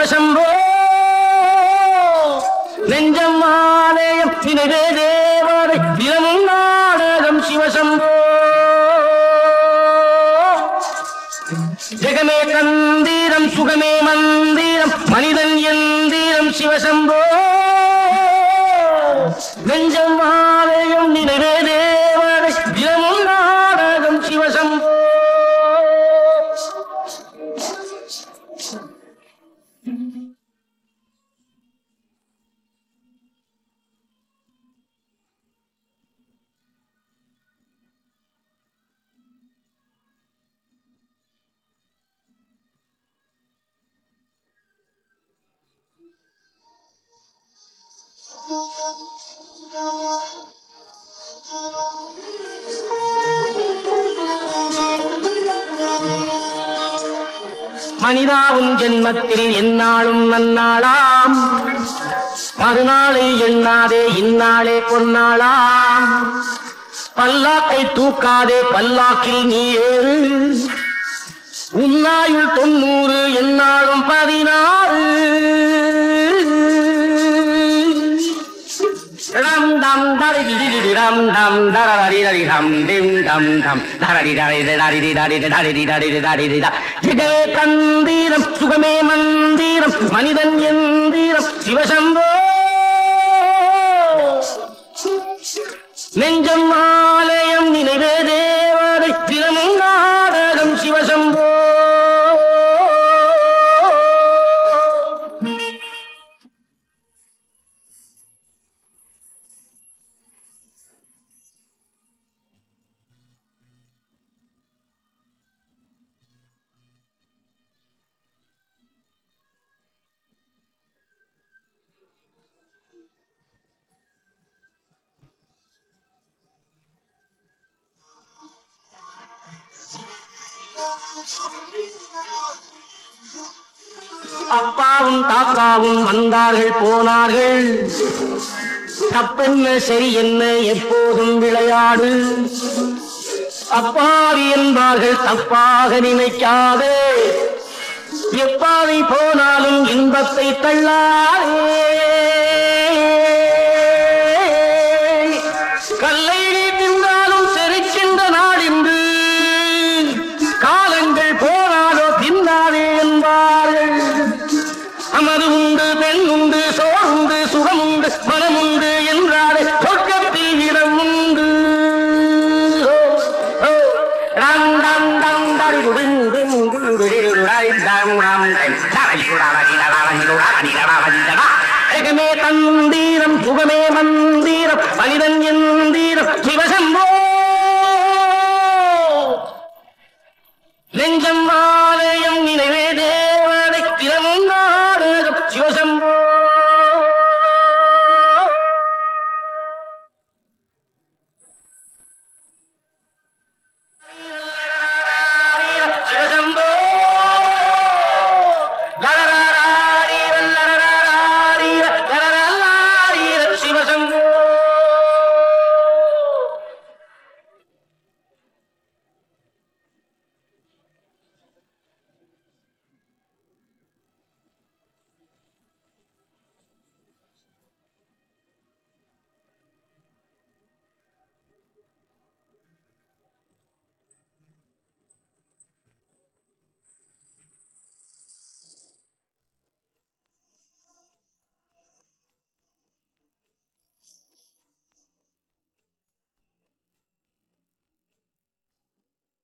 சிவசம்போ நெஞ்சம் ஆலயம் நினைவே தேவரை தினமும் நாடகம் சிவசம்போ ஜெகமே தந்திரம் சுகமே மந்திரம் மனிதன் எந்திரம் சிவசம்போ நெஞ்சம் ஆலயம் நினைவே தேவரை தினமும் நாடகம் சிவசம்போ மனிதாவும் ஜென்மத்தில் எந்நாளும் நன்னாளாம் மறுநாளை எண்ணாதே இந்நாளே பொன்னாளாம் பல்லாக்கை தூக்காதே பல்லாக்கில் நீ ஏறு உன்னாயுள் தொண்ணூறு எந்நாளும் பதினாறு ரம் டம் தரி டி டி டி ரம் டம் தரரி தரி ரம் டிம் டம் டம் தரரி தரி தரி தரி தரி தரி தரி தரி ஜெகமே தந்திரம் சுகமே மந்திரம் மனிதன் எந்திரம் சிவசம்போ நெஞ்சம் ஆலயம் நினைவே தேவரை தினமும் நாடகம் சிவசம்போ அப்பாவும் தாத்தாவும் வந்தார்கள் போனார்கள் தப்பென்ன சரி என்ன எப்போதும் விளையாடு அப்பாவி என்பார்கள் தப்பாக நினைக்காதே எப்பாவை போனாலும் இன்பத்தை தள்ளாதே கல்லை நீ தின்றாலும் செரிக்கின்ற நாடின்று காலங்கள் போனாலோ தின்னாதே என்பார்கள் அமது உண்டு பெண் உண்டு சோறுண்டு சுகமுண்டு மனமுண்டு என்றாலே சொர்க்கத்தில் இடம் உண்டு ஓ, ஓ, ரம் டம் டம் டரி டுடிங் டிங் டிங் டிடி டுடாய் டம் ரம் டம் டரை டுடாரா டிடரா டிடரா டிடரா டிடரா. ஜெகமே தந்தீரம் சுகமே மந்தீரம் மனிதன் எந்தீரம் சிவசம்போ நெஞ்சம் வா